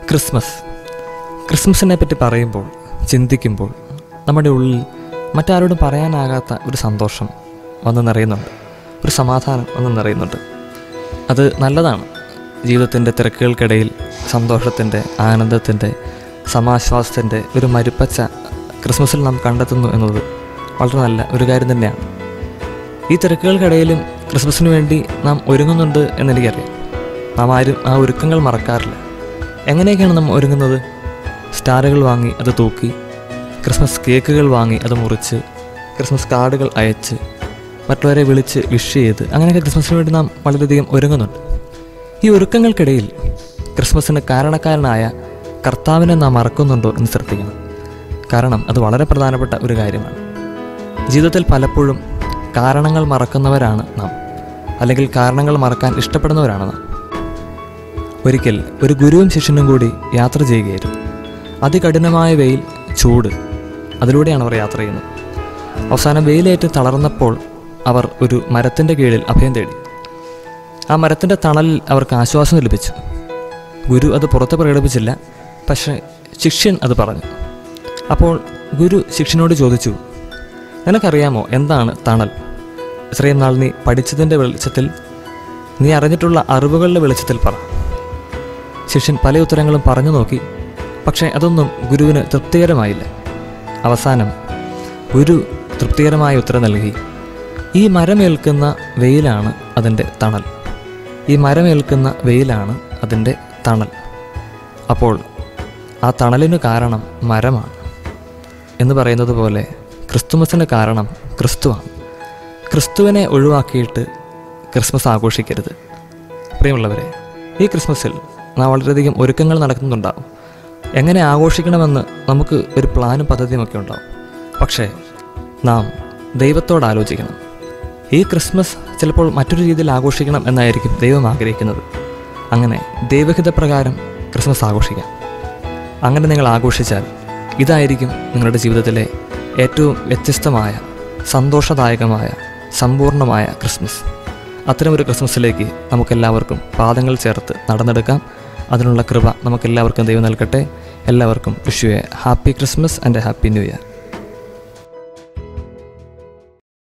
Christmas ക്രിസ്മസിനെ പറ്റി പറയുമ്പോൾ ചിന്തിക്കുമ്പോൾ നമ്മുടെ ഉള്ളിൽ മറ്റാരോടും പറയാനാകാത്ത ഒരു സന്തോഷം വന്ന് നിറയുന്നുണ്ട് ഒരു സമാധാനം വന്ന് നിറയുന്നുണ്ട് അത് നല്ലതാണ് ജീവിതത്തിൻ്റെ തിരക്കുകൾക്കിടയിൽ സന്തോഷത്തിൻ്റെ ആനന്ദത്തിൻ്റെ സമാശ്വാസത്തിൻ്റെ ഒരു മരുപ്പച്ച ക്രിസ്മസിൽ നാം കണ്ടെത്തുന്നു എന്നത് വളരെ നല്ല ഒരു കാര്യം തന്നെയാണ് ഈ തിരക്കുകൾക്കിടയിലും ക്രിസ്മസിന് വേണ്ടി നാം ഒരുങ്ങുന്നുണ്ട് എന്നെനിക്കറിയാം നാം ആരും ആ ഒരുക്കങ്ങൾ മറക്കാറില്ല എങ്ങനെയൊക്കെയാണ് നാം ഒരുങ്ങുന്നത് സ്റ്റാറുകൾ വാങ്ങി അത് തൂക്കി ക്രിസ്മസ് കേക്കുകൾ വാങ്ങി അത് മുറിച്ച് ക്രിസ്മസ് കാർഡുകൾ അയച്ച് മറ്റുള്ളവരെ വിളിച്ച് വിഷ് ചെയ്ത് അങ്ങനെയൊക്കെ ക്രിസ്മസിന് വേണ്ടി നാം വളരെയധികം ഒരുങ്ങുന്നുണ്ട് ഈ ഒരുക്കങ്ങൾക്കിടയിൽ ക്രിസ്മസിന് കാരണക്കാരനായ കർത്താവിനെ നാം മറക്കുന്നുണ്ടോ എന്ന് ശ്രദ്ധിക്കണം കാരണം അത് വളരെ പ്രധാനപ്പെട്ട ഒരു കാര്യമാണ് ജീവിതത്തിൽ പലപ്പോഴും കാരണങ്ങൾ മറക്കുന്നവരാണ് നാം അല്ലെങ്കിൽ കാരണങ്ങൾ മറക്കാൻ ഇഷ്ടപ്പെടുന്നവരാണ് നാം ഒരിക്കൽ ഒരു ഗുരുവും ശിഷ്യനും കൂടി യാത്ര ചെയ്യുകയായിരുന്നു അതികഠിനമായ വെയിൽ ചൂട് അതിലൂടെയാണ് അവർ യാത്ര ചെയ്യുന്നത് അവസാനം വെയിലേറ്റ് തളർന്നപ്പോൾ അവർ ഒരു മരത്തിൻ്റെ കീഴിൽ അഭയം തേടി ആ മരത്തിൻ്റെ തണലിൽ അവർക്ക് ആശ്വാസം ലഭിച്ചു ഗുരു അത് പുറത്ത് പ്രകടിപ്പിച്ചില്ല പക്ഷേ ശിഷ്യൻ അത് പറഞ്ഞു അപ്പോൾ ഗുരു ശിഷ്യനോട് ചോദിച്ചു നിനക്കറിയാമോ എന്താണ് തണൽ ഇത്രയും നാൾ നീ പഠിച്ചതിൻ്റെ വെളിച്ചത്തിൽ നീ അറിഞ്ഞിട്ടുള്ള അറിവുകളുടെ വെളിച്ചത്തിൽ പറ ശിഷ്യൻ പല ഉത്തരങ്ങളും പറഞ്ഞു നോക്കി പക്ഷേ അതൊന്നും ഗുരുവിന് തൃപ്തികരമായില്ല അവസാനം ഗുരു തൃപ്തികരമായ ഉത്തരം നൽകി ഈ മരമേൽക്കുന്ന വെയിലാണ് അതിൻ്റെ തണൽ ഈ മരമേൽക്കുന്ന വെയിലാണ് അതിൻ്റെ തണൽ അപ്പോൾ ആ തണലിന് കാരണം മരമാണ് എന്ന് പറയുന്നത് പോലെ ക്രിസ്തുമസിന് കാരണം ക്രിസ്തുവാണ് ക്രിസ്തുവിനെ ഒഴിവാക്കിയിട്ട് ക്രിസ്മസ് ആഘോഷിക്കരുത് പ്രിയമുള്ളവരെ ഈ ക്രിസ്മസിൽ നാം വളരെയധികം ഒരുക്കങ്ങൾ നടക്കുന്നുണ്ടാവും എങ്ങനെ ആഘോഷിക്കണമെന്ന് നമുക്ക് ഒരു പ്ലാനും പദ്ധതിയുമൊക്കെ ഉണ്ടാവും പക്ഷേ നാം ദൈവത്തോട് ആലോചിക്കണം ഈ ക്രിസ്മസ് ചിലപ്പോൾ മറ്റൊരു രീതിയിൽ ആഘോഷിക്കണം എന്നായിരിക്കും ദൈവം ആഗ്രഹിക്കുന്നത് അങ്ങനെ ദൈവഹിതപ്രകാരം ക്രിസ്മസ് ആഘോഷിക്കാം അങ്ങനെ നിങ്ങൾ ആഘോഷിച്ചാൽ ഇതായിരിക്കും നിങ്ങളുടെ ജീവിതത്തിലെ ഏറ്റവും വ്യത്യസ്തമായ സന്തോഷദായകമായ സമ്പൂർണ്ണമായ ക്രിസ്മസ് അത്തരമൊരു ക്രിസ്മസിലേക്ക് നമുക്കെല്ലാവർക്കും പാദങ്ങൾ ചേർത്ത് നടന്നെടുക്കാം അതിനുള്ള കൃപ നമുക്കെല്ലാവർക്കും ദൈവം നൽകട്ടെ എല്ലാവർക്കും Vishu a happy Christmas and a happy new year